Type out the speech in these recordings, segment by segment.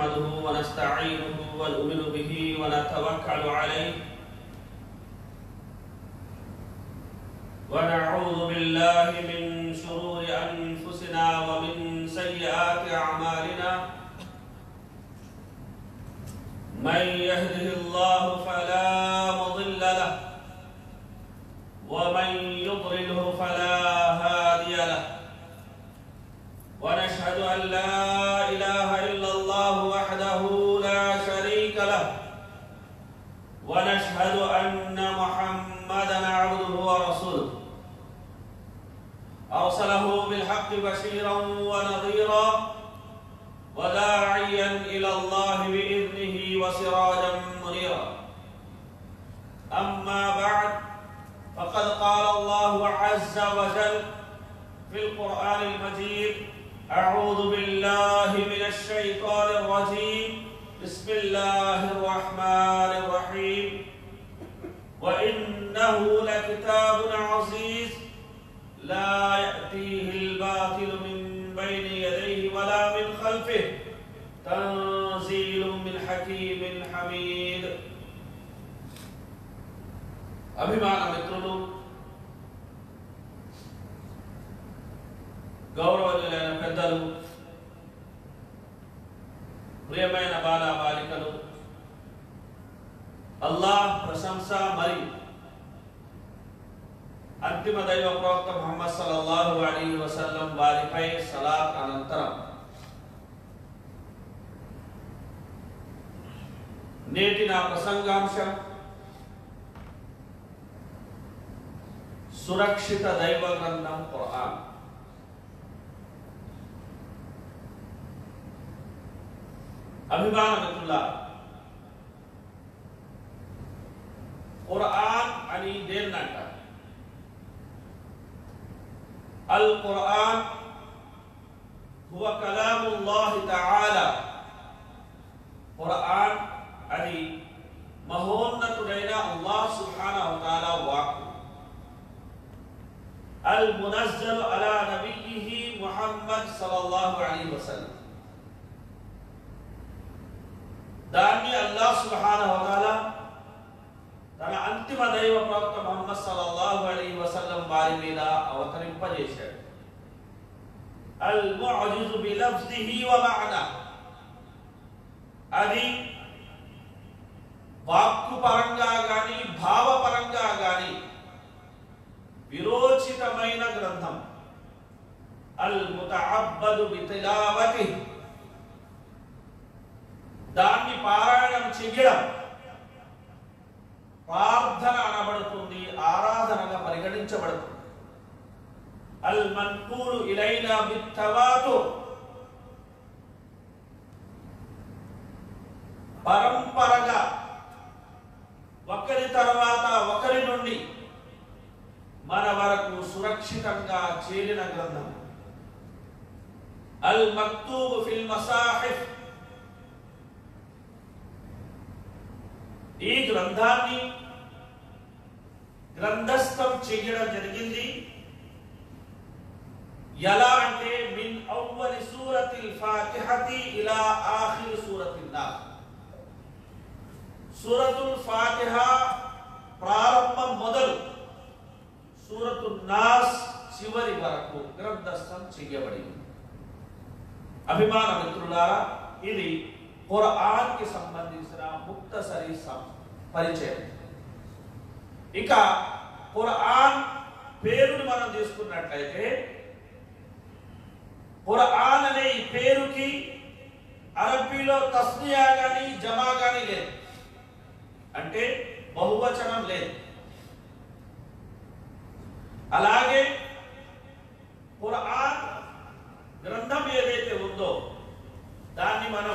نحمده ونستعينه ونؤمن به ونتوكل عليه ونعوذ بالله من شرور أنفسنا ومن سيئات أعمالنا من يهده الله فلا مضل له ومن يضلله فلا هادي له ونشهد أن لا إله إلا الله وحده لا شريك له ونشهد أن محمدا عبده ورسوله أرسله بالحق بشيرا ونظيرا وداعيا إلى الله بإذنه وسراجا منيرا أما بعد فقد قال الله عز وجل في القرآن المجيد أعوذ بالله من الشيطان الرجيم بسم الله الرحمن الرحيم وإنه لكتاب عزيز لا يأتيه الباطل من بين يديه ولا من خلفه تنزيل من حكيم حميد అభిమాన మిత్రులు గౌరవనీయులైన పెద్దలు ప్రియమైన బాల బాలికలు అల్లాహ్ ప్రశంస మరియు అంతిమ దైవ ప్రవక్త ముహమ్మద్ సల్లల్లాహు అలైహి వసల్లం వారిపై సలాత్ అనంతరం నేటి నా ప్రసంగాంశం సురక్షిత దైవ గ్రంథం ఖురాన్ అభిమాన మిత్రుల ఖురాన్ అని దేన్నంటారు القرآن هو كلام الله تعالى قرآن అది మహోన్నతుడైన అల్లాహ్ సుబ్హానహు తాలా వాక్కు అల్ మునజ్జల్ అలా నబియిహి ముహమ్మద్ సల్లల్లాహు అలైహి వసల్లం దాన్ని అల్లాహ్ సుబ్హానహు తాలా తన అంతిమ దైవ ప్రవక్త ముహమ్మద్ సల్లల్లాహు అలైహి వసల్లం వారి మీద అవతరింపజేశాడు అల్ ముఅజిజు బిలఫ్జిహి వ మఅనా అది వాక్కు పరంగా గాని భావ పరంగా గాని విరోచితమైన గ్రంథం అల్ ముతఅబ్బదు బితిలావతి దాన్ని పారాయణం చెయ్యడం ప్రార్థన అనబడుతుంది ఆరాధనగా పరిగణించబడుతుంది అల్ మన్కూలు ఇలైనా బిత్తవాతు పరంపరగా ఒకరి తర్వాత ఒకరి నుండి మన వరకు సురక్షితంగా చేరిన గ్రంథం అల్ మక్తూబ్ ఫిల్ మసాహిఫ్ ఈ గ్రంథాన్ని గ్రంథస్థం చేయడం జరిగింది ఎలా అంటే మిన్ అవ్వలి సూరతిల్ ఫాతిహతి ఇలా ఆఖిర్ సూరతిల్ నాస్ సూరతుల్ ఫాతిహ ప్రారంభం మొదలు సూరతుల్ నాస్ చివరి వరకు గ్రంథస్థం చేయబడింది అభిమాన మిత్రులారా ఇది ఖురాన్ కి సంబంధించిన ముక్తసరి పరిచయం ఇక ఖురాన్ పేరుని మనం తీసుకున్నట్లయితే ఖురాన్ అనే ఈ పేరుకి అరబీలో తస్నియా గాని జమా గాని లేదు అంటే బహువచనం లేదు అలాగే ఖురాన్ గ్రంథం ఏదైతే ఉందో దాన్ని మనం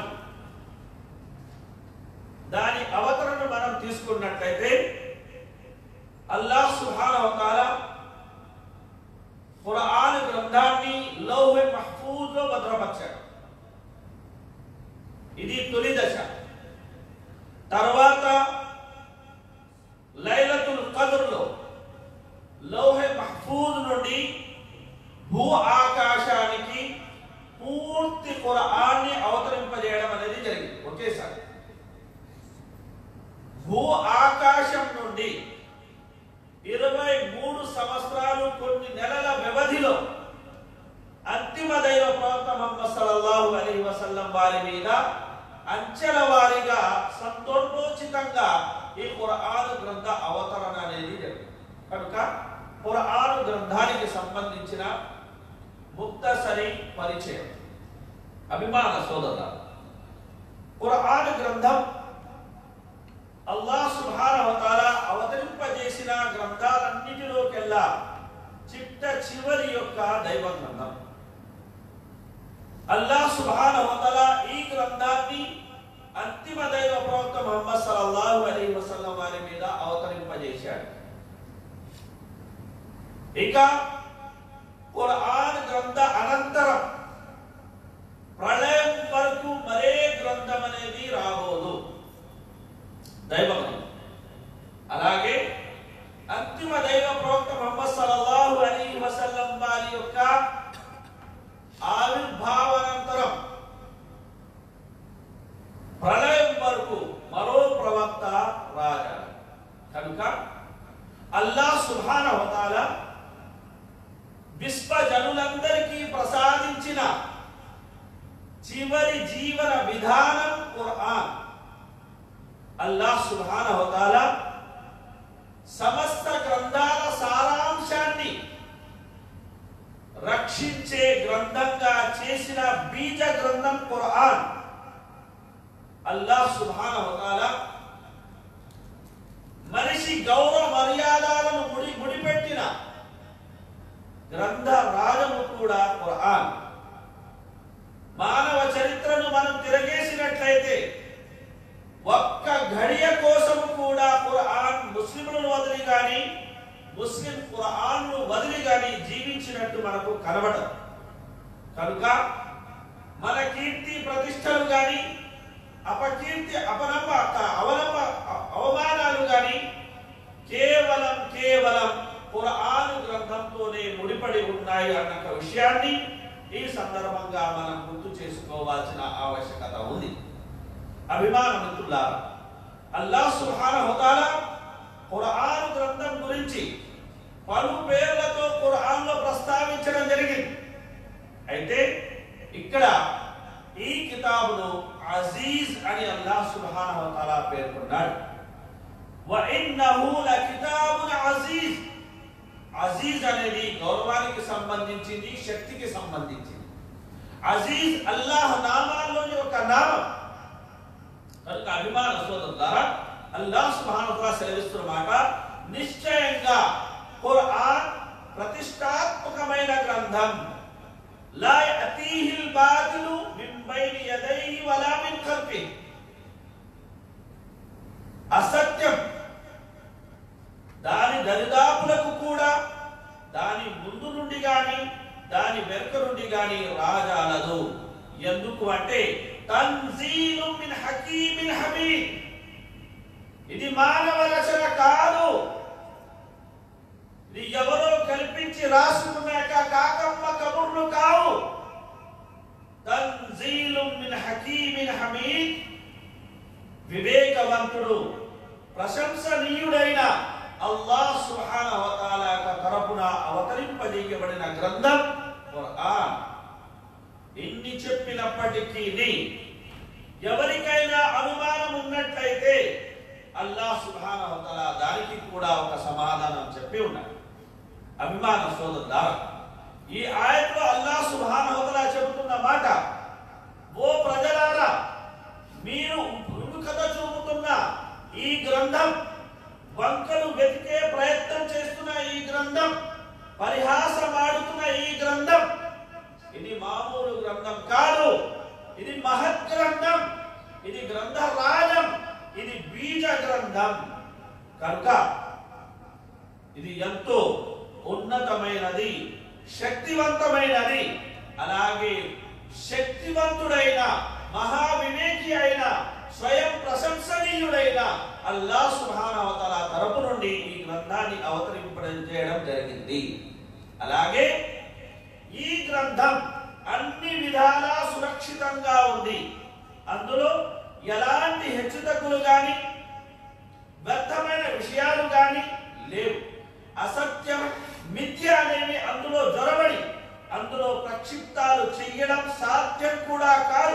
దాని అవతరణ మనం తీసుకున్నట్లయితే అల్లాహ్ సుబ్హానహు తాలా ఖురాన్ గ్రంథాన్ని లౌహె మహఫూజ్ లో భద్రపరిచాడు ఇది తొలి దశ తర్వాత లైలతుల్ కద్ర్లో లౌహె మహఫూజ్ నుండి భూ ఆకాశానికి పూర్తి ఖురాన్ని అవతరింపజేయడం అనేది జరిగింది మీద అంచెల వారీగా సందర్భోచితంగా ఈ ఖురాన్ గ్రంథ అవతరణ అనేది జరిగింది కనుక ఖురాన్ గ్రంథానికి సంబంధించిన ముక్తసరి పరిచయం అభిమాన సోదర ఖురాన్ గ్రంథం అల్లాహ్ సుబ్హానహు వ తఆలా అవతరింపజేసిన గ్రంథాలన్నిటిలోకెల్లా చిట్ట చివరి యొక్క దైవ గ్రంథం అల్లాహ్ సుబ్హానహు వ తఆలా ఈ గ్రంథాన్ని అంతిమ దైవ ప్రవక్త ముహమ్మద్ సల్లల్లాహు అలైహి వసల్లం వారి మీద అవతరింపజేశాడు ఇక ఖురాన్ గ్రంథ అనంతరం ప్రళయం వరకు మరే గ్రంథం అనేది రాబోదు దైవ గ్రంథం అలాగే అంతిమ దైవ ప్రవక్త ముహమ్మద్ సల్లల్లాహు అలైహి వసల్లం వారి యొక్క ఆవిర్భావానంతరం ప్రళయం వరకు మరో ప్రవక్త రాజా కనుక అల్లాహ్ సుబ్హానహు వ తఆలా విశ్వ జనులందరికీ ప్రసాదించిన చివరి జీవన విధానం ఖురాన్ అల్లాహ్ సుబ్హానహు వ తఆలా సమస్త గ్రంథాల సారాంశాన్ని రక్షించే గ్రంథంగా చేసిన బీజ గ్రంథం ఖురాన్ అల్లాహ్ సుబ్హానహు వ తఆలా మనిషి గౌరవ మర్యాదలను ముడి ముడిపెట్టిన గ్రంథ రాజము కూడా ఖురాన్ మానవ చరిత్రను మనం తిరగేసినట్లయితే ఒక్క ఘడియ కోసం కూడా ఖురాన్ ముస్లింలను వదిలి గాని ముస్లిం ఖురాన్ను వదిలి గాని జీవించినట్టు మనకు కనబడదు కనుక మన కీర్తి ప్రతిష్టలు గాని అపకీర్తి అపనమ్మ అవనమ్మ అవమానాలు గాని కేవలం కేవలం ఖురాన్ గ్రంథంతోనే ముడిపడి ఉన్నాయి అన్న ఒక విషయాన్ని ఈ సందర్భంగా మనం గుర్తు చేసుకోవాల్సిన ఆవశ్యకత ఉంది అభిమాన మిత్రులారా అల్లాహ్ సుబ్హానహు వ తఆలా ఖురాన్ గ్రంథం గురించి పలు పేర్లతో ఖురాన్లో ప్రస్తావించడం జరిగింది అయితే ఇక్కడ ఈ కితాబును అజీజ్ అని అల్లాహ్ సుబ్హానహు వ తఆలా పేర్కొన్నాడు వ ఇన్నహు లకితాబున్ అజీజ్ అజీజ్ అనేది గౌరవానికి సంబంధించింది శక్తికి సంబంధించింది అజీజ్ అల్లాహ్ నామాల్లోని ఒక నామం కనుక అభిమాన సోదరులారా అల్లాహ్ సుబ్హానహు వ తఆలా సెలవిస్తున్న మాట నిశ్చయంగా ఖురాన్ ప్రతిష్టాత్మకమైన గ్రంథం లా యతీహిల్ బాతిలు మిన్ బైని యదైహి వలా మిన్ ఖల్ఫిహి అసత్యం దాని దరిదాపులకు కూడా దాని ముందు నుండి గాని దాని వెనుక నుండి గాని రాజాలదు ఎందుకు అంటే తన్జీలు మిన్ హకీమిన్ హమీద్ ఇది మానవ రచన కాదు ఇది ఎవరో కల్పించి రాసుకున్నాక కాకమ్మ కబుర్లు కావు తన్జీలు మిన్ హకీమిన్ హమీద్ వివేకవంతుడు ప్రశంసనీయుడైన అల్లాహ్ సుబ్హానహు వ తఆలా యొక్క తరపున అవతరింపజేయబడిన గ్రంథం ఖురాన్ ఇన్ని చెప్పినప్పటికీ ఎవరికైనా అనుమానం ఉన్నట్లయితే అల్లాహ్ సుబ్హానహు వ తఆలా దానికి కూడా ఒక సమాధానం చెప్పి ఉన్నాడు అభిమాన సోదరులారా ఈ ఆయట్లో అల్లాహ్ సుబ్హానహు వ తఆలా చెబుతున్న మాట ఓ ప్రజలారా మీరు విముఖత చూపుతున్న ఈ గ్రంథం వంకలు వెతికే ప్రయత్నం చేస్తున్న ఈ గ్రంథం పరిహాసమాడుతున్న ఈ గ్రంథం ఇది మామూలు గ్రంథం కాదు ఇది మహత్ గ్రంథం ఇది గ్రంథ రాజం ఇది బీజ గ్రంథం కనుక ఇది ఎంతో ఉన్నతమైనది శక్తివంతమైనది అలాగే శక్తివంతుడైన మహావివేకి అయిన స్వయం ప్రశంసనీయుడైన అల్లాహ్ సుబ్హానహు వ తఆలా తరపు నుండి ఈ గ్రంథాన్ని అవతరింపడం చేయడం జరిగింది అలాగే ఈ గ్రంథం అన్ని విధాలా సురక్షితంగా ఉంది అందులో ఎలాంటి హెచ్చుతగ్గులు గాని వ్యర్థమైన విషయాలు గాని లేవు అసత్యం మిథ్య అనేవి అందులో జొరబడి అందులో ప్రక్షిప్తాలు చెయ్యడం సాధ్యం కూడా కాదు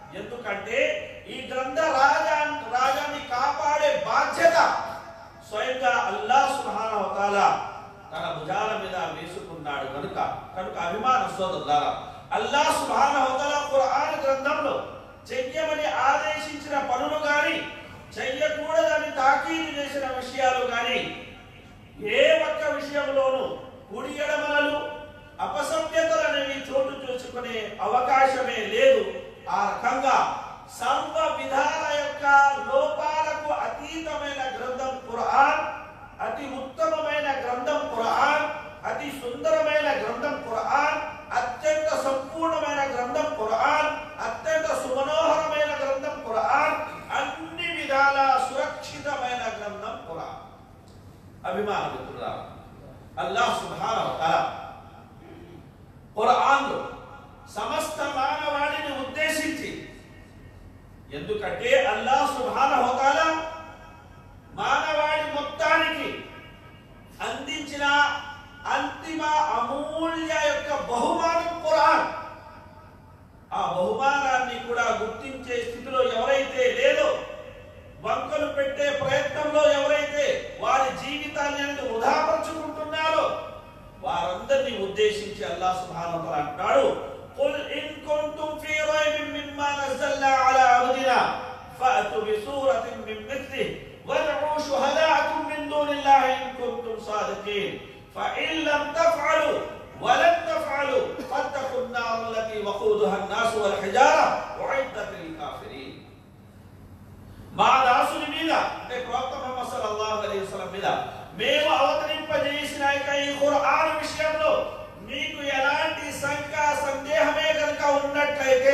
ఎందుకంటే ఈ గ్రంథ రాజా రాజాన్ని కాపాడే బాధ్యత స్వయంగా అల్లా సుబ్హానహు వ తఆలా తన భుజాల మీద వేసుకున్నాడు కనుక కనుక అభిమాన సోదరులారా అల్లా సుబ్హానహు వ తఆలా ఖురాన్ గ్రంథంలో చెయ్యమని ఆదేశించిన పనులు గాని చెయ్యకూడదని తాకీదు చేసిన విషయాలు గాని ఏ ఒక్క విషయంలోనూ కుడి ఎడమలలు అపసభ్యతలు అనేవి చోటు చూసుకునే అవకాశమే లేదు ఆ రకంగా సర్వ విధాల యొక్క లోపాలకు అతీతమైన గ్రంథం ఖురాన్ అతి ఉత్తమమైన గ్రంథం ఖురాన్ అతి సుందరమైన గ్రంథం ఖురాన్ అత్యంత సంపూర్ణమైన గ్రంథం ఖురాన్ అత్యంత సుమనోహరమైన గ్రంథం ఖురాన్ అన్ని విధాల సురక్షితమైన గ్రంథం ఖురాన్ అభిమాన మిత్రులారా అల్లాహ్ సుబ్హానహు వ తఆలా ఖురాన్లో సమస్త మానవాళిని ఉద్దేశించి ఎందుకంటే అల్లాహ్ సుబ్హానహు వ తఆలా మానవాళి మొత్తానికి అందించిన అంతిమ అమూల్య యొక్క బహుమానం ఖురాన్ ఆ బహుమానాన్ని కూడా గుర్తించే స్థితిలో ఎవరైతే లేదో వంకలు పెట్టే ప్రయత్నంలో ఎవరైతే వారి జీవితాన్ని అనేది వృధాపరుచుకుంటున్నారో వారందరినీ ఉద్దేశించి అల్లాహ్ సుబ్హానహు వ తఆలా అంటాడు قل إن كنتم في ريب مما نزلنا على عبدنا فأتوا بسورة من مثله وادعوا شهداءكم من دون الله إن كنتم صادقين فإن لم تفعلوا ولن تفعلوا فاتقوا النار التي وقودها الناس والحجارة أعدت للكافرين మా దాసుని మీద అంటే ప్రవక్త ముహమ్మద్ సల్లల్లాహు అలైహి వసల్లం మీద మేము అవతరింపజేసిన యొక్క ఈ ఖురాన్ విషయంలో మీకు ఎలాంటి శంక సందేహమే కనుక ఉన్నట్లయితే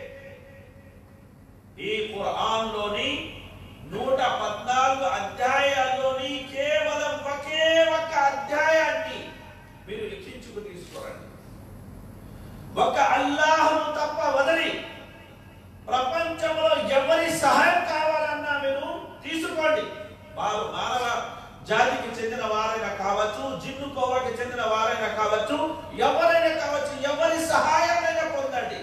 ఈ ఖురాన్ లోని నూట పద్నాలుగు అధ్యాయాల్లోని కేవలం ఒకే ఒక్క అధ్యాయాన్ని మీరు లిఖించుకు తీసుకోరండి ఒక అల్లాహ్ను తప్ప వదిలి ప్రపంచంలో ఎవరి సహాయం కావాలన్నా మీరు తీసుకోండి వారు మానవ జాతికి చెందిన వారైనా కావచ్చు జిన్ను కోవకి చెందిన వారైనా కావచ్చు ఎవరైనా కావచ్చు ఎవరి సహాయమైనా పొందండి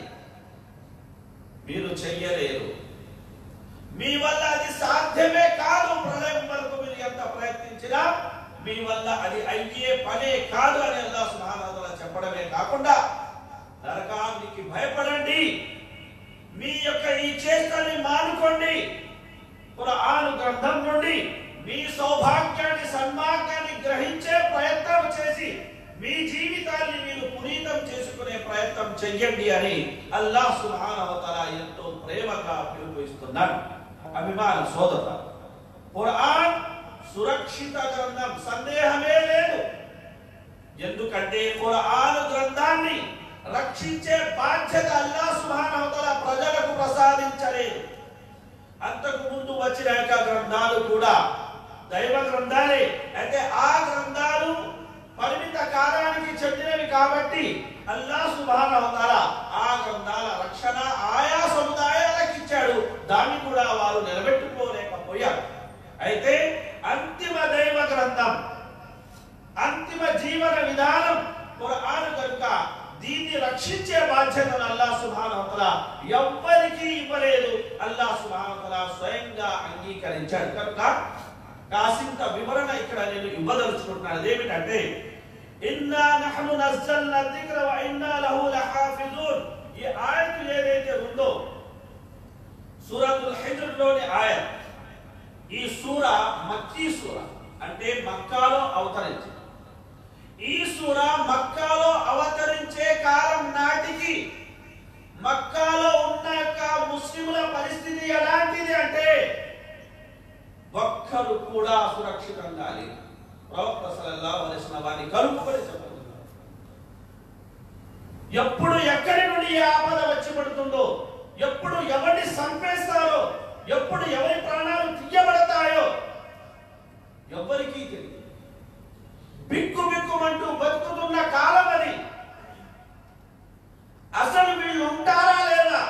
మీరు చెయ్యలేరు మీ వల్ల అది సాధ్యమే కాదు ప్రళయం వరకు మీరు ఎంత ప్రయత్నించినా మీ వల్ల అది అయ్యే పనే కాదు అని అల్లా సుబ్హానహు చెప్పడమే కాకుండా నరకానికి భయపడండి మీ యొక్క ఈ చేష్టని మానుకోండి ఖురాన్ గ్రంథం నుండి మీ సౌభాగ్యాన్ని సన్మార్గాన్ని గ్రహించే ప్రయత్నం చేసి మీ జీవితాన్ని మీరు పునీతం చేసుకునే ప్రయత్నం చెయ్యండి అని అల్లాహ్ సుబ్హానహు వ తఆలా ఎంతో ప్రేమగా పిలుపుస్తున్నాడు అభిమాన సోదర ఖురాన్ సురక్షిత గ్రంథం సందేహమే లేదు ఎందుకంటే ఖురాన్ గ్రంథాన్ని రక్షించే బాధ్యత అల్లాహ్ సుబ్హానహు వ తఆలా ప్రజలకు ప్రసాదించలేదు అంతకు ముందు వచ్చిన యొక్క గ్రంథాలు కూడా దైవ గ్రంథాలే అయితే ఆ గ్రంథాలు పరిమిత కాలానికి చెందినవి కాబట్టి అల్లాహ్ సుబ్హానహు వ తఆలా ఆ గ్రంథాల రక్షణ ఆయా సముదాయాలకు ఇచ్చాడు దాన్ని కూడా వారు నిలబెట్టుకోలేకపోయారు అయితే అంతిమ దైవ గ్రంథం అంతిమ జీవన విధానం ఖురాన్ కనుక దీన్ని రక్షించే బాధ్యతను అల్లాహ్ సుబ్హానహు వ తఆలా ఎవ్వరికీ ఇవ్వలేదు అల్లాహ్ సుబ్హానహు వ తఆలా స్వయంగా అంగీకరించాడు కనుక కాసింత వివరణ ఇక్కడ నేను ఇవ్వదలుచుకుంటున్నాను అదేమిటంటే ఇన్నా నహ్ను నజ్జల్నా దిక్ర వ ఇన్నా లహు లహాఫిజూన్ ఈ ఆయత్ ఏదైతే ఉందో సూరతుల్ హిజ్ర్ లోని ఆయత్ ఈ సూర మక్కీ సూర అంటే మక్కాలో అవతరించింది ఈ సూర మక్కాలో అవతరించే కాలం నాటికి మక్కాలో ఉన్న యొక్క ముస్లిముల పరిస్థితి ఎలాంటిది అంటే ఒక్కరు కూడా సురక్షితంగా లేరు ప్రవక్త సల్లల్లాహు అలైహి వసల్లం వారిని కలుపుకొని చెప్పబోతున్నారు ఎప్పుడు ఎక్కడి నుండి ఈ ఆపద వచ్చి పడుతుందో ఎప్పుడు ఎవరిని చంపేస్తారో ఎప్పుడు ఎవరి ప్రాణాలు తీయబడతాయో ఎవ్వరికీ తెలియదు బిక్కు బిక్కుమంటూ బతుకుతున్న కాలం అది అసలు వీళ్ళు ఉంటారా లేదా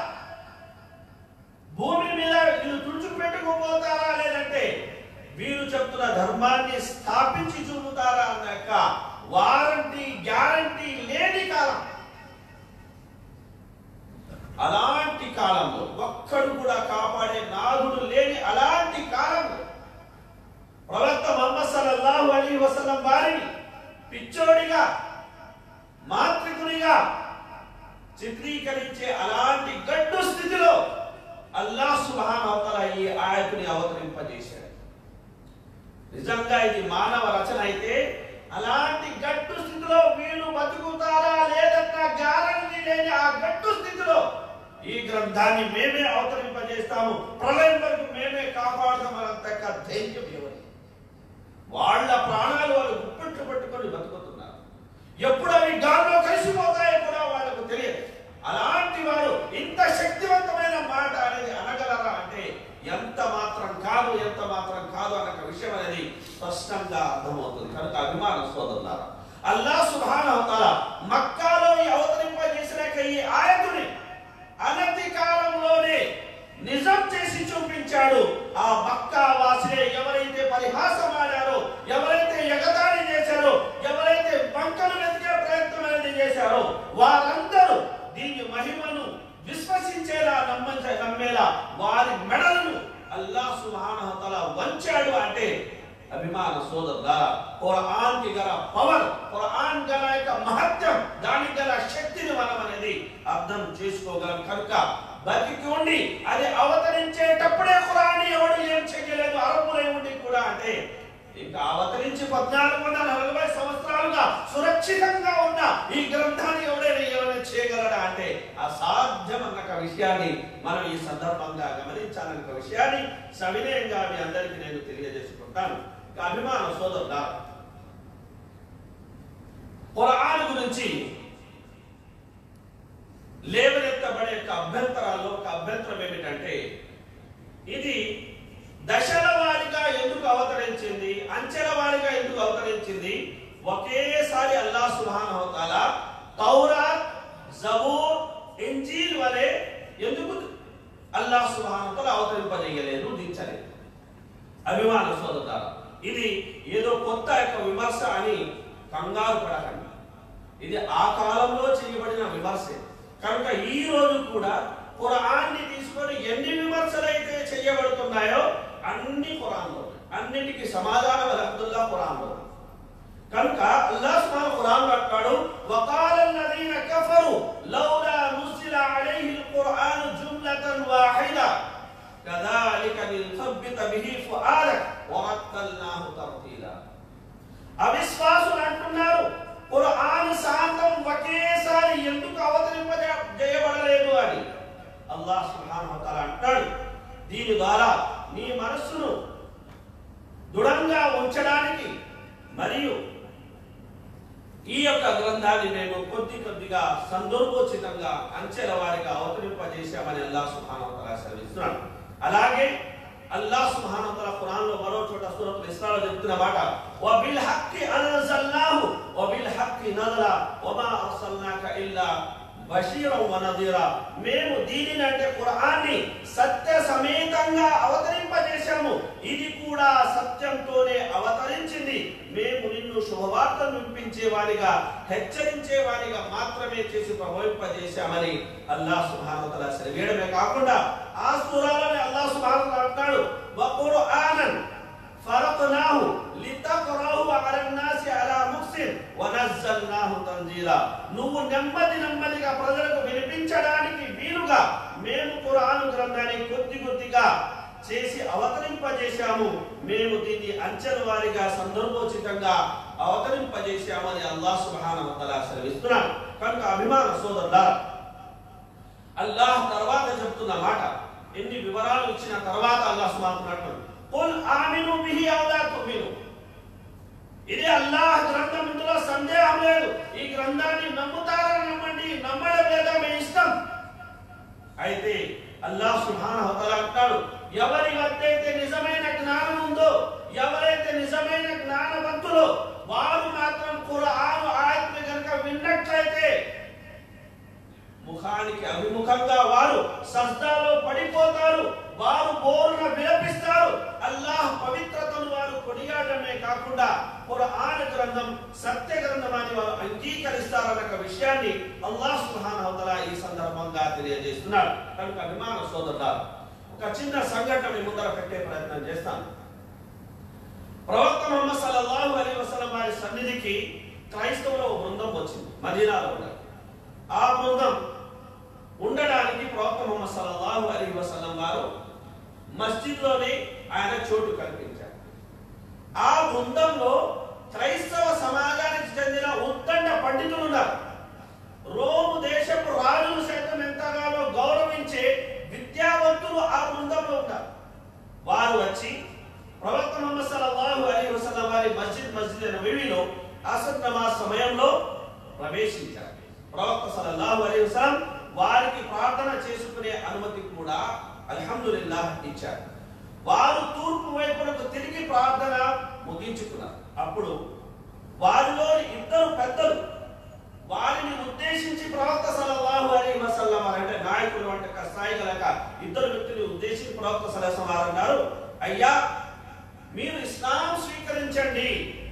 భూమి మీద వీళ్ళు తుడుచుకుపెట్టుకోపోతారా లేదంటే వీరు చెప్తున్న ధర్మాన్ని స్థాపించి చూపుతారా అన్న యొక్క వారంటీ గ్యారంటీ లేని కాలం అలాంటి కాలంలో ఒక్క ఒక్కడు కూడా కాపాడే నాదుడు లేని అలాంటి కాలంలో ప్రవక్త మొహమ్మద్ సల్లల్లాహు అలైహి వసల్లం వారిని పిచ్చోడిగా మాంత్రికునిగా చిత్రీకరించే అలాంటి గడ్డు స్థితిలో అల్లాహ్ సుబ్హానహు వ తఆలా ఈ ఆయతుని అవతరింపజేశాడు నిజంగా ఇది మానవ రచన అయితే అలాంటి గట్టు స్థితిలో వీళ్ళు బతుకుతారా లేదన్న గ్యారంటీ లేని ఆ గట్టు స్థితిలో ఈ గ్రంథాన్ని మేమే అవతరింపజేస్తాము ప్రళయం వరకు మేమే కాపాడదామన్నంత ధైర్యం ఎవరి వాళ్ళ ప్రాణాలు వాళ్ళు గుప్పెట్లు పట్టుకొని బతుకుతున్నారు ఎప్పుడు అవి గాల్లో కలిసిపోతాయో కూడా వాళ్ళకు తెలియదు అలాంటి వారు ఇంత శక్తివంతమైన మాట అనేది అనగలరా అంటే ఎంత మాత్రం కాదు ఎంత మాత్రం కాదు అన్న విషయం అనేది స్పష్టంగా అర్థమవుతుంది కనుక అభిమాన సోదరులారా అల్లా సుబ్హానహు తఆలా మక్కాలో ఈ అవతరింపజేసినాక ఈ ఆయతుని అనతి కాలంలోనే నిజం చేసి చూపించాడు ఆ మక్కా వాసులే ఎవరైతే పరిహాసం ఆడారో ఎవరైతే ఎగతాళి చేశారో ఎవరైతే బంకలు వెతికే ప్రయత్నం అనేది చేశారో వారందరూ దీని మహిమను విశ్వసించేలా నమ్మంచ నమ్మేలా వారి మెడలను అల్లా సుబ్హానహు తఆలా వంచాడు అంటే అభిమాన సోదరులారా ఖురాన్ కి గల పవర్ ఖురాన్ గల యొక్క మహత్యం దానికి గల శక్తిని మనం అనేది అర్థం చేసుకోగలం కనుక బతికి ఉండి అది అవతరించేటప్పుడే ఖురాన్ ఎవడు ఏం చేయలేదు అరబులై ఉండి కూడా అంటే ఇంకా అవతరించి పద్నాలుగు వందల నలభై సంవత్సరాలుగా సురక్షితంగా ఉన్న ఈ గ్రంథాన్ని ఎవడైనా ఏమైనా చేయగలడా అంటే అసాధ్యం అన్న ఒక విషయాన్ని మనం ఈ సందర్భంగా గమనించాలన్న ఒక విషయాన్ని సవినయంగా మీ అందరికీ నేను తెలియజేసుకుంటాను ఇక అభిమాన సోదరుడా ఖురాన్ గురించి లేవనెత్తబడే యొక్క అభ్యంతరాల్లో ఒక అభ్యంతరం ఏమిటంటే ఇది దశల వారిగా ఎందుకు అవతరించింది అంచెల వారిగా ఎందుకు అవతరించింది ఒకేసారి అల్లా సుబ్హానహు తాలా తౌరాత్ జబూర్ ఇంజీల్ వలె ఎందుకు అల్లా సుబ్హానహు తాలా అవతరింపజేయలేదు దించలేదు అభిమాన సోదరులారా ఇది ఏదో కొత్త యొక్క విమర్శ అని కంగారు పడకండి ఇది ఆ కాలంలో చేయబడిన విమర్శే కనుక ఈ రోజు కూడా ఖురాన్ని తీసుకొని ఎన్ని విమర్శలు అయితే చేయబడుతున్నాయో అన్ని ఖురాన్లో అన్నిటికీ సమాధానం అల్హమ్దుల్లా ఖురాన్లో కనుక అల్లాహ్ సుబ్హానహు ఖురాన్ అంటాడు వకాల الذين كفروا لولا نزل عليه القرآن جملة واحدة كذلك لنثبت به فؤادك ورتلناه ترتيلا అవిశ్వాసులు అంటున్నారు ఖురాన్ శాంతం ఒకేసారి ఎందుకు అవతరింపజ చేయబడలేదు అని అల్లాహ్ సుబ్హానహు వ తఆలా అంటాడు దీని ద్వారా నీ మనస్సును దృఢంగా ఉంచడానికి మరియు ఈ యొక్క గ్రంథాన్ని మేము కొద్ది కొద్దిగా సందర్భోచితంగా అంచెల వారిగా అవతరింపజేశామని అల్లాహ్ సుబ్హానహు వ తఆలా సెలవిస్తున్నాడు అలాగే అల్లాహ్ సుబ్హానహు వ తఆలా ఖురాన్లో మరో చోట సూరతుల్ ఇస్రాలో చెప్తున్న మాట వబిల్ హక్కి అన్జల్నాహు వబిల్ హక్కి నజల వమా అర్సల్నాక ఇల్లా బషీరం వనదీరా మేము దీనిని అంటే ఖురాన్ని సత్య సమేతంగా అవతరింపజేశాము ఇది కూడా సత్యంతోనే అవతరించింది మేము నిన్ను శుభవార్తను వినిపించే వారిగా హెచ్చరించే వారిగా మాత్రమే చేసి ప్రభావింపజేశామని అల్లాహ్ సుబ్హానహు వ తఆలా సెలవేయడమే కాకుండా ఆ సూరాలోనే అల్లాహ్ సుబ్హానహు వ తఆలా అంటాడు వఖుర్ఆనన్ ఫరక్నాహు లితక్రహు అలా నాసి అలా ముక్సిన్ వనజ్జల్నాహు తంజీలా నువ్వు నెమ్మది నెమ్మదిగా ప్రజలకు వినిపించడానికి వీలుగా మేము ఖురాను గ్రంథాన్ని కొద్ది కొద్దిగా చేసి అవతరింపజేశాము మేము దీన్ని అంచెల వారిగా సందర్భోచితంగా అవతరింపజేశామని అల్లాహ్ సుబ్హానహు వ తఆలా సెలవిస్తున్నాడు కనుక అభిమాన సోదరులారా అల్లాహ్ తర్వాత చెప్తున్న మాట ఎన్ని వివరాలు ఇచ్చిన తర్వాత అల్లాహ్ సుబ్హానహు అంటున్నాడు కుల్ ఆమిను బిహి ఔ లా తుమిను ఇది అల్లాహ్ గ్రంథం ఇందులో సందేహం లేదు ఈ గ్రంథాన్ని నమ్ముతారా నమ్మండి నమ్మడం లేదా మీ ఇష్టం అయితే అల్లాహ్ సుబ్హానహు వ తఆలా అంటాడు ఎవరి వద్దైతే నిజమైన జ్ఞానం ఉందో ఎవరైతే నిజమైన జ్ఞానవంతులో వారు మాత్రం ఖురాను ఆయత్ని గనుక విన్నట్లయితే ముఖానికి అభిముఖంగా వారు సజ్దాలో పడిపోతారు వారు బోరున విలపిస్తారు అల్లాహ్ పవిత్రతను వారు కొనియాడమే కాకుండా ఖురాన్ గ్రంథం సత్య గ్రంథం అని వారు అంగీకరిస్తారన్న విషయాన్ని అల్లాహ్ సుబ్హానహు వ తఆలా ఈ సందర్భంగా తెలియజేస్తున్నాడు కనుక అభిమాన సోదరులారా ఒక చిన్న సంఘటన మీ ముందర పెట్టే ప్రయత్నం చేస్తాను ప్రవక్త ముహమ్మద్ సల్లల్లాహు అలైహి వసల్లం వారి సన్నిధికి క్రైస్తవుల ఒక బృందం వచ్చింది మదీనాలో ఉన్నారు ఆ బృందం ఉండడానికి ప్రవక్త ముహమ్మద్ సల్లల్లాహు అలైహి వసల్లం వారు మస్జిద్లోనే ఆయన చోటు కల్పించారు ఆ బృందంలో క్రైస్తవ సమాజానికి చెందిన ఉత్తండ పండితులు ఉన్నారు రోము దేశపు రాజులు సైతం ఎంతగానో గౌరవించే విద్యావంతులు ఆ బృందంలో ఉన్నారు వారు వచ్చి ప్రవక్త ముహమ్మద్ సల్లల్లాహు అలైహి వసల్లం వారి మస్జిద్ మస్జిద్ అయిన వివిలో అసర్ నమాజ్ సమయంలో ప్రవేశించారు ప్రవక్త సల్లల్లాహు అలైహి వసల్లం వారికి ప్రార్థన చేసుకునే అనుమతి కూడా అల్హమ్దులిల్లాహ్ ఇచ్చారు వారు తూర్పు వైపునకు తిరిగి ప్రార్థన ముగించుకున్నారు అప్పుడు వారిలో ఇద్దరు పెద్దలు వారిని ఉద్దేశించి ప్రవక్త సల్లల్లాహు అలైహి వసల్లం వారు అంటే నాయకులు అంటే ఒక స్థాయి గలక ఇద్దరు వ్యక్తులు ఉద్దేశించి ప్రవక్త సల్లల్లాహు వారు అన్నారు అయ్యా మీరు ఇస్లాం స్వీకరించండి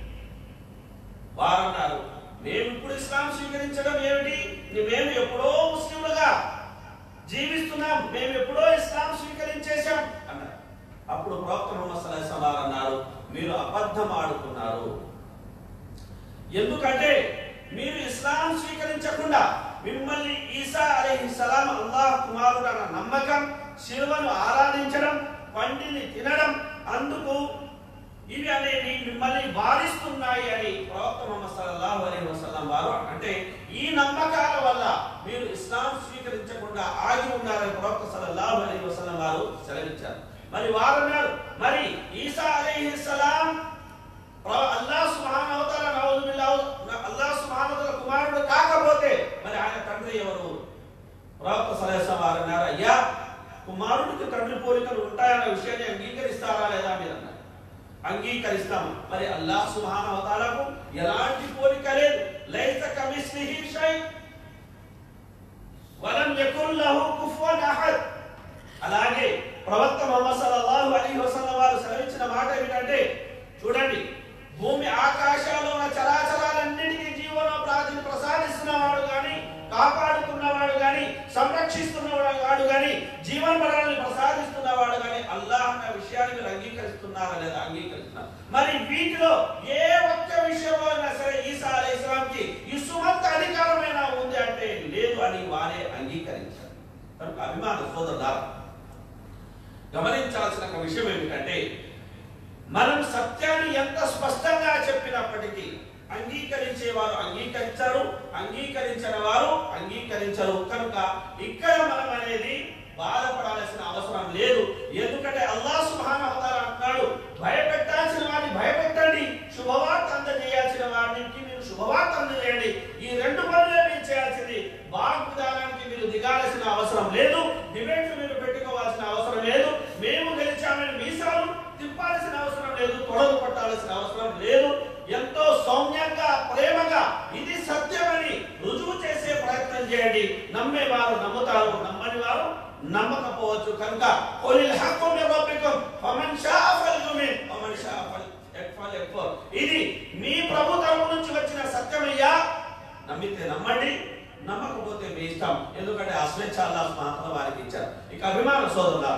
వారు అన్నారు మేము ఇప్పుడు ఇస్లాం స్వీకరించడం ఏమిటి మేము ఎప్పుడో ముస్లింలుగా జీవిస్తున్నాం మేము ఎప్పుడో ఇస్లాం స్వీకరించేశాం అన్నారు అప్పుడు ప్రవక్త ముహమ్మద్ సల్లల్లాహు అలైహి వసల్లం అన్నారు మీరు అబద్ధం ఆడుతున్నారు ఎందుకంటే మీరు ఇస్లాం స్వీకరించకుండా మిమ్మల్ని ఈసా అలైహి సలాం అల్లాహ్ కుమారుడు అన్న నమ్మకం శిలువను ఆరాధించడం పండిని తినడం అందుకు ఇవి అనేవి మిమ్మల్ని వారిస్తున్నాయి అని ప్రవక్త ముహమ్మద్ సల్లల్లాహు అలైహి వసల్లం వారు అంటే ఈ నమ్మకాల వల్ల మీరు ఇస్లాం స్వీకరించకుండా ఆగి ఉన్నారని ప్రవక్త సల్లల్లాహు అలైహి వసల్లం వారు సెలవిచ్చారు మరి వారు అన్నారు మరి ఈసా అలైహి సలాం అల్లాహ్ సుబ్హానహు వ తఆలా నౌజు బిల్లాహ్ అల్లాహ్ సుబ్హానహు వ తఆలా కుమారుడు కాకపోతే మరి ఆయన తండ్రి ఎవరు ప్రవక్త సల్లల్లాహు అలైహి వసల్లం వారు అన్నారు అయ్యా కుమారుడికి తండ్రి పోలికలు ఉంటాయన్న విషయాన్ని అంగీకరిస్తారా లేదా మీరు అన్నారు అంగీకరిస్తాం మరి అల్లాహ్ సుబ్హానహు వ తఆలాకు ఎలాంటి పోలిక లేదు లైస కమిస్లిహి షై వలం యకున్ లహు కుఫువన్ అహద్ అలాగే ప్రవక్త ముహమ్మద్ సల్లల్లాహు అలైహి వసల్లం వారు సెలవించిన మాట ఏమిటంటే చూడండి భూమి ఆకాశాల్లో ఉన్న చరాచరాలన్నిటికీ జీవనోపాధిని ప్రసాదిస్తున్నవాడు గాని కాపాడుతున్నవాడు గాని సంరక్షిస్తున్నవాడు వాడు గాని జీవన బలాన్ని ప్రసాదిస్తున్నవాడు గాని అల్లాహ్ అన్న విషయాన్ని మీరు అంగీకరిస్తున్నారా లేదా అంగీకరిస్తున్నారు మరి వీటిలో ఏ ఒక్క విషయంలో అయినా సరే ఈసా అలైహిస్సలాంకి ఈ సుమంత అధికారమైన ఉంది అంటే లేదు అని వారే అంగీకరించారు కనుక అభిమాన సోదరులారా గమనించాల్సిన ఒక విషయం ఏమిటంటే మనం సత్యాన్ని ఎంత స్పష్టంగా చెప్పినప్పటికీ అంగీకరించేవారు అంగీకరించరు అంగీకరించిన వారు అంగీకరించరు కనుక ఇక్కడ మనం అనేది బాధపడాల్సిన అవసరం లేదు ఎందుకంటే అల్లాహ్ సుబ్హానహు వ తఆలా అంటున్నాడు భయపెట్టాల్సిన వారిని భయపెట్టండి శుభవార్త అందజేయాల్సిన వారికి మీరు శుభవార్త అందజేయండి ఈ రెండు పనులే మీరు చేయాల్సింది వాగ్దానానికి మీరు దిగాల్సిన అవసరం లేదు డిబేట్లు మీరు పెట్టుకోవాల్సిన అవసరం లేదు మేము గెలిచామని మీసాలు తిప్పాల్సిన అవసరం లేదు తొడలు పట్టాల్సిన అవసరం లేదు ఎంతో సౌమ్యంగా ప్రేమగా ఇది సత్యమని రుజువు చేసే ప్రయత్నం చేయండి నమ్మేవారు నమ్ముతారు నమ్మని వారు నమ్మకపోవచ్చు కనుక కొలిల్ హక్కు మిర్ రబ్బికుం ఫమన్ షాఅ ఫల్యుమిన్ ఫమన్ షాఅ ఫల్ యక్ఫర్ ఇది మీ ప్రభు తరపు నుంచి వచ్చిన సత్యమయ్యా నమ్మితే నమ్మండి నమ్మకపోతే మీ ఇష్టం ఎందుకంటే ఆ స్వేచ్ఛ అల్లాహ్ సుబ్హానహు వారికి ఇచ్చారు ఇక అభిమాన సోదరులారా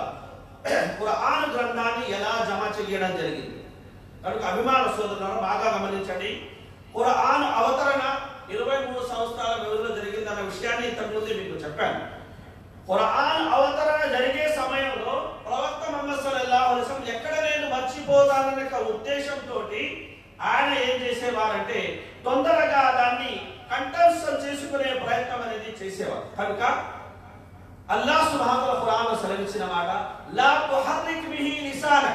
ఖురాన్ గ్రంథాన్ని ఎలా జమ చేయడం జరిగింది కనుక అభిమాన సోదరులను బాగా గమనించండి ఖురాన్ అవతరణ ఇరవై మూడు సంవత్సరాల వ్యవధిలో జరిగిందన్న విషయాన్ని ఇంతకుముందు మీకు చెప్పాను ఖురాన్ అవతరణ జరిగే సమయంలో ప్రవక్త ముహమ్మద్ సల్లల్లాహు అలైహి వసల్లం ఎక్కడ నేను మర్చిపోతానన్న ఒక ఉద్దేశంతో ఆయన ఏం చేసేవారంటే తొందరగా దాన్ని కంఠస్థం చేసుకునే ప్రయత్నం అనేది చేసేవారు కనుక అల్లాహ్ సుబ్హానహు ఖురాన్ సెలవించిన మాట లా తుహర్రిక్ బిహి లిసానక్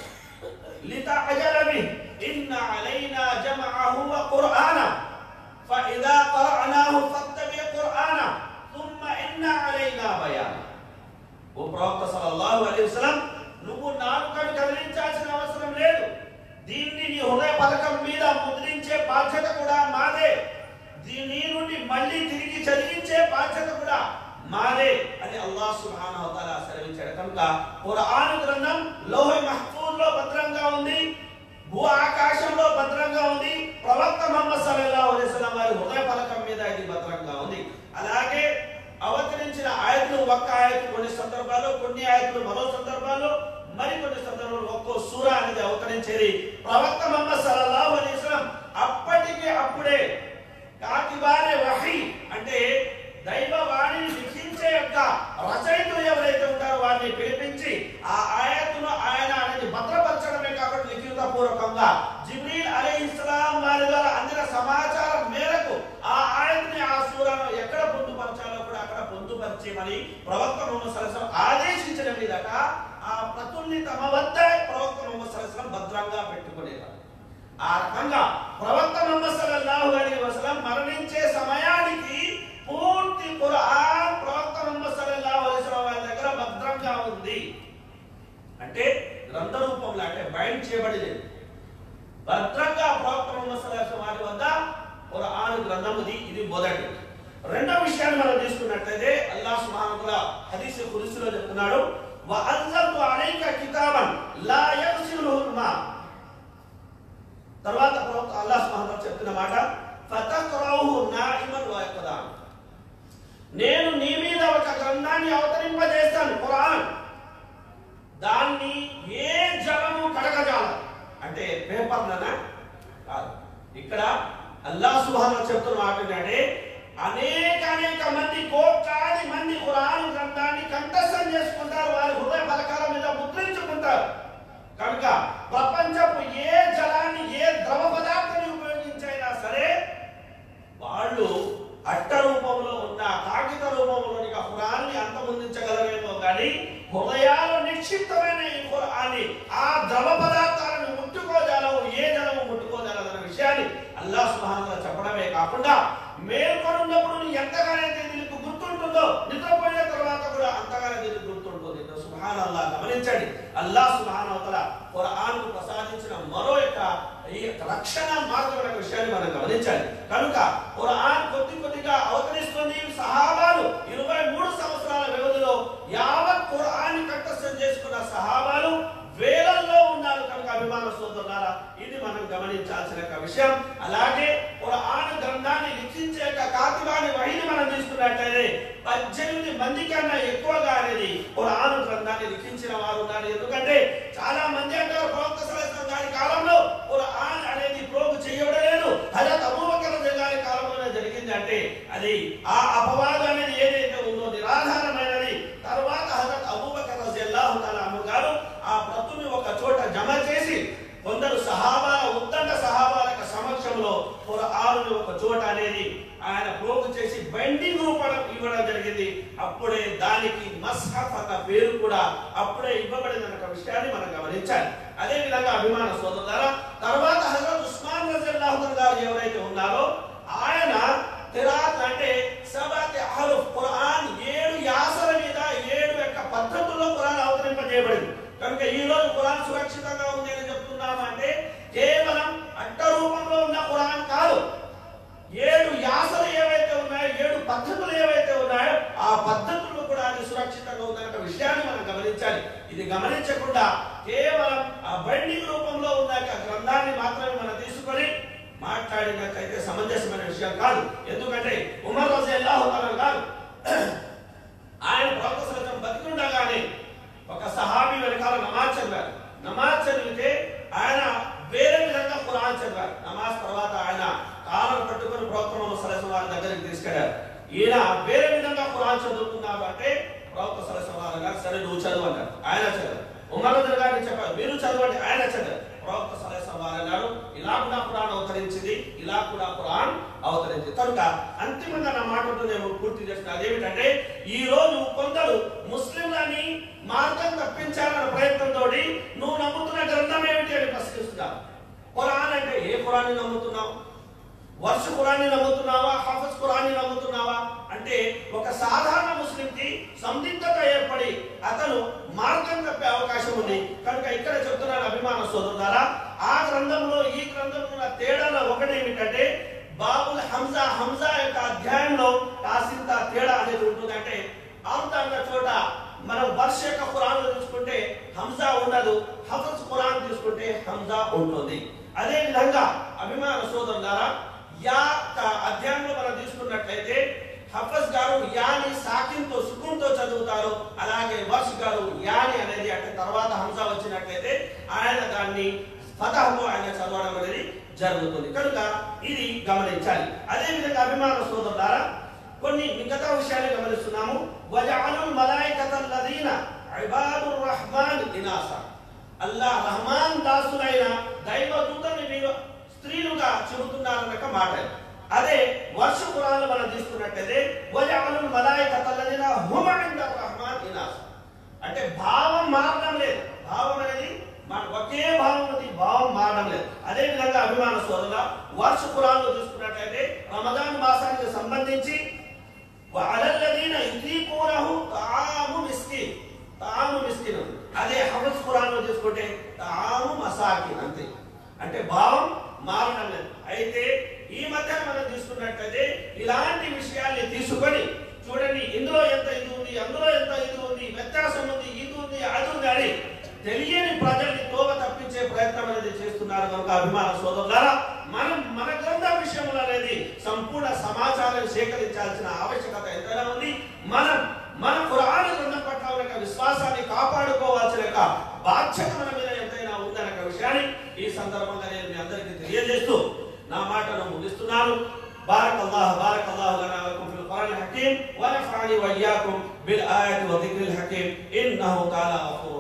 లితఅజల బిహి ఇన్న అలైనా జమఅహు వ ఖుర్ఆనా ఫఇదా ఖరఅనాహు ఫత్తబి ఖుర్ఆనా ثم ఇన్న అలైనా బయానా ఓ ప్రవక్త సల్లల్లాహు అలైహి వసల్లం నువ్వు నాలుకను కదిలించాల్సిన అవసరం లేదు దీన్ని నీ హృదయ పథకం మీద ముద్రించే బాధ్యత కూడా మాదే దీని నుండి మళ్ళీ తిరిగి చదివించే బాధ్యత కూడా మాదే అని అల్లాహ్ సుబ్హానహు వ తఆలా సెలవించాడు కనుక ఖురాన్ గ్రంథం లోహ మహ్ఫూజ్ లో భద్రంగా ఉంది భూ ఆకాశంలో భద్రంగా ఉంది ప్రవక్త ముహమ్మద్ సల్లల్లాహు అలైహి వసల్లం వారి హృదయ పలకం మీద ఇది భద్రంగా ఉంది అలాగే అవతరించిన ఆయతులు ఒక్క ఆయతు కొన్ని సందర్భాల్లో కొన్ని ఆయతులు మరో సందర్భాల్లో మరికొన్ని సందర్భాల్లో ఒక్కో సూర అనేది అవతరించేది ప్రవక్త మహమ్మద్ సల్లల్లాహు అలైహి వసల్లం అప్పటికే అప్పుడే కాకిబారే వహీ అంటే దైవ వాణిని లిఖించే యొక్క రచయితలు ఎవరైతే ఉంటారో వారిని పిలిపించి ఆ ఆయతును ఆయన అనేది భద్రపరచడమే కాకుండా లిఖిత పూర్వకంగా జిబ్రీల్ అలైహిస్సలాం వారి ద్వారా అందిన సమాచారం మేరకు ఆ ఆయత్ని ఆ సూరను ఎక్కడ పొందుపరచాలో కూడా అక్కడ పొందుపరిచేమని ప్రవక్త ముహమ్మద్ సల్లాహం ఆదేశించిన మీదట ఆ ప్రతుల్ని తమ వద్ద ప్రవక్త ముహమ్మద్ సల్లాహం భద్రంగా పెట్టుకునేవారు ఆ రకంగా ప్రవక్త ముహమ్మద్ సల్లల్లాహు అలైహి వసల్లం మరణించే సమయానికి పూర్తి ఖురాన్ ప్రవక్త ముహమ్మద్ సల్లల్లాహు అలైహి వసల్లం వారి దగ్గర భద్రంగా ఉంది అంటే గ్రంథ రూపంలో అంటే బైండ్ చేయబడలేదు భద్రంగా ప్రవక్త ముహమ్మద్ సల్లల్లాహు అలైహి వసల్లం వారి వద్ద ఖురాన్ గ్రంథముది ఇది మొదటి రెండో విషయాన్ని మనం తీసుకున్నట్లయితే అల్లాహ్ సుబ్హానహు వతఆలా హదీస్ ఖుదుసిలో చెప్తున్నాడు వ అన్జల్తు అలైక కితాబన్ లా యగ్సిలుహుల్ మా తర్వాత ప్రవక్త అల్లాహ్ సుబ్హానహు వతఆలా చెప్తున్న మాట ఫతక్రౌహు నాయిమన్ వ యక్దాన్ నేను నీ మీద ఒక గ్రంథాన్ని అవతరింపజేస్తాను ఖురాన్ దాన్ని ఏ జలము కడగజాల అంటే పేపర్లనా కాదు ఇక్కడ అల్లాహ్ సుబ్హానహు చెప్తున్న మాట ఏంటంటే అనేక అనేక మంది కోట్లాది మంది ఖురాన్ గ్రంథాన్ని కంఠస్థం చేసుకుంటారు వారి హృదయ పలకాల మీద ముద్రించుకుంటారు కనుక ప్రపంచపు ఏ జలాన్ని ఏ ద్రవ పదార్థాన్ని ఉపయోగించైనా సరే వాళ్ళు అట్ట రూపంలో ఉన్న కాగిత రూపంలోని ఖురాన్ని అంతమొందించగలరేమో కానీ హృదయాలు నిక్షిప్తమైన ఈ ఖురాన్ని ఆ ద్రవ పదార్థాలను ముట్టుకోజాలవు ఏ జలము ముట్టుకోజాలన్న విషయాన్ని అల్లాహ్ సుబ్హానహు చెప్పడమే కాకుండా మేల్కొనున్నప్పుడు నీ ఎంతగానైతే నీకు గుర్తుంటుందో నిద్రపోయిన తర్వాత కూడా అంతగానే నీకు గుర్తుంటుంది సుహాన్ అల్లాహ్ గమనించండి అల్లాహ్ సుహాన్ అవతల ఖురాన్ కు ప్రసాదించిన మరో యొక్క ఈ యొక్క రక్షణ మార్గం అనే విషయాన్ని మనం గమనించాలి కనుక ఖురాన్ కొద్ది కొద్దిగా అవతరిస్తుంది సహాబాలు ఇరవై మూడు సంవత్సరాల వ్యవధిలో యావత్ ఖురాన్ కంఠస్థం చేసుకున్న సహాబాలు వేలల్లో ఉన్నారు కనుక అభిమాన సోదరులారా ఇది మనం గమనించాల్సిన ఒక విషయం అలాగే ఖురాన్ గ్రంథాన్ని లిఖించే యొక్క కాతిబాని వహిని మనం తీసుకున్నట్లయితే పద్దెనిమిది మంది కన్నా ఎక్కువగా అనేది ఖురాన్ గ్రంథాన్ని లిఖించిన వారు ఉన్నారు ఎందుకంటే చాలా మంది అంటారు ప్రవక్త సలహా గారి కాలంలో ఖురాన్ అనేది ప్రోగు చేయబడలేదు హజరత్ అబూబకర్ గారి కాలంలోనే జరిగింది అంటే అది ఆ అపవాదం అనేది ఏదైతే ఉందో నిరాధారమైనది తర్వాత హజరత్ అబూబకర్ రజియల్లాహు తాలా అన్హు గారు ఆ ప్రతుని ఒక చోట జమ చేసి కొందరు సహాబాల ఉద్దండ సహాబాల యొక్క సమక్షంలో ఖురాను ఒక చోట అనేది ఆయన ప్రోగు చేసి బైండింగ్ రూపంలో ఇవ్వడం జరిగింది అప్పుడే దానికి మస్హఫ్ అన్న పేరు కూడా అప్పుడే ఇవ్వబడిన ఒక విషయాన్ని మనం గమనించాలి అదే విధంగా అభిమాన సోదరులారా తర్వాత హజరత్ ఉస్మాన్ రజియల్లాహు తాలా గారు ఎవరైతే ఉన్నారో ఆయన తిరాత్ అంటే సబాతి అహరుఫ్ ఖురాన్ ఏడు యాసల మీద ఏడు యొక్క పద్ధతుల్లో ఖురాన్ అవతరింపజేయబడింది కనుక ఈ రోజు ఖురాన్ సురక్షితంగా ఉంది అని చెప్తున్నాము అంటే కేవలం అట్ట రూపంలో ఉన్న ఖురాన్ కాదు ఏడు యాసలు ఏవైతే ఉన్నాయో ఏడు పద్ధతులు ఏవైతే ఉన్నాయో ఆ పద్ధతులు కూడా అది సురక్షితంగా ఉందన్న విషయాన్ని మనం గమనించాలి ఇది గమనించకుండా కేవలం ఆ బైండింగ్ రూపంలో ఉన్న యొక్క గ్రంథాన్ని మాత్రమే మనం తీసుకొని మాట్లాడినట్లయితే సమంజసమైన విషయం కాదు ఎందుకంటే ఉమర్ రోజు అల్లాహు గారు ఆయన ప్రవక్త సలహం బతికుండగానే ఒక సహాబీ వెనకాల నమాజ్ చదివారు నమాజ్ చదివితే ఆయన వేరే విధంగా ఖురాన్ చదివారు నమాజ్ తర్వాత ఆయన కాలం పట్టుకొని ప్రవక్త ముహమ్మద్ సలహం వారి దగ్గరికి తీసుకెళ్లారు ఈయన వేరే విధంగా ఖురాన్ చదువుతున్నారు అంటే ప్రవక్త సలహం వారు గారు సరే నువ్వు చదువు అన్నారు ఆయన చదివారు ఉమర్ రజల్ గారిని చెప్పారు మీరు చదవండి ఆయన చదివారు ప్రవక్త సలహం వారు అన్నారు ఇలా కూడా ఖురాన్ అవతరించింది ఇలా కూడా ఖురాన్ అవతరించింది కనుక అంతిమంగా నా మాటతో నేను పూర్తి చేసిన అదేమిటంటే ఈ రోజు కొందరు ముస్లింలని మార్గం తప్పించాలన్న ప్రయత్నంతో నువ్వు నమ్ముతున్న గ్రంథం ఏమిటి అని ప్రశ్నిస్తున్నారు ఖురాన్ అంటే ఏ ఖురాన్ని నమ్ముతున్నావు వర్ష ఖురాన్ని నమ్ముతున్నావా హాఫజ్ ఖురాన్ని నమ్ముతున్నావా అంటే ఒక సాధారణ ముస్లింకి సందిగ్ధత ఏర్పడి అతను మార్గం తప్పే అవకాశం ఉంది కనుక ఇక్కడ చెప్తున్నాను అభిమాన సోదరులారా ఆ గ్రంథంలో ఈ గ్రంథంలో ఉన్న తేడాలో ఒకటి ఏమిటంటే బాబుల్ హంజా హంజా యొక్క అధ్యాయంలో కాసింత తేడా అనేది ఉంటుందంటే అంత అన్న చోట మనం వర్ష యొక్క ఖురాన్ చూసుకుంటే హంజా ఉండదు హఫజ్ ఖురాన్ తీసుకుంటే హంజా ఉంటుంది అదే విధంగా అభిమాన సోదరులారా యా క- అధ్యాయంలో మనం తీసుకున్నట్లయితే హఫజ్ గారు యాని సాకిన్తో సుకున్తో చదువుతారు అలాగే వర్ష్ గారు యాని అనేది అంటే తర్వాత హంస వచ్చినట్లయితే ఆయన దాన్ని ఫతహతో ఆయన చదవడం అనేది జరుగుతుంది కనుక ఇది గమనించాలి అదే విధంగా అభిమాన సోదరులారా కొన్ని మిగతా విషయాలు గమనిస్తున్నాము వజఅలుల్ మలాయికతల్ లదీన ఇబాదుర్ రహమాన్ ఇనాస అల్లాహ్ రహమాన్ దాసులైన దైవ దూతల్ని మీరు స్త్రీలుగా చెబుతున్నారనక మాట అదే వర్ష కురాలు మనం తీసుకున్నట్టయితే వజఅలుల్ మలాయికతల్ లదీన హుమ ఇందర్ రహమాన్ ఇనాస అంటే భావం మారడం లేదు భావం అనేది మన ఒకే భావం ఉంది భావం మారడం లేదు అదే విధంగా అభిమాన సోదరుల వర్ష కురాల్లో చూసుకున్నట్లయితే రమజాన్ మాసానికి సంబంధించి వఅలల్లదీన యుతీకూనహు తాము మిస్కిన్ తాము మిస్కిన్ అదే హఫజ్ ఖురాన్లో తీసుకుంటే తాము మసాకిన్ అంతే అంటే భావం మారడం లేదు అయితే ఈ మధ్య మనం తీసుకున్నట్లయితే ఇలాంటి విషయాల్ని తీసుకొని చూడండి ఇందులో ఎంత ఇది ఉంది అందులో ఎంత ఇది ఉంది వ్యత్యాసం ఉంది ఇది ఉంది అది ఉంది అని తెలియని ప్రజల్ని తోవ తప్పించే ప్రయత్నం అనేది చేస్తున్నారు కనుక అభిమాన సోదరులారా మనం మన గ్రంథ విషయంలో అనేది సంపూర్ణ సమాచారం సేకరించాల్సిన ఆవశ్యకత ఎంతైనా ఉంది మనం మన పురాణ గ్రంథం పట్ల ఉన్న యొక్క విశ్వాసాన్ని కాపాడుకోవాల్సిన యొక్క బాధ్యత మన మీద ఎంతైనా ఉందనే యొక్క విషయాన్ని ఈ సందర్భంగా నేను మీ అందరికీ తెలియజేస్తూ నా మాటను ముగిస్తున్నాను بارك الله بارك الله لنا ولكم في القرآن الحكيم ونفعني وإياكم بالآيات والذكر الحكيم إنه تعالى غفور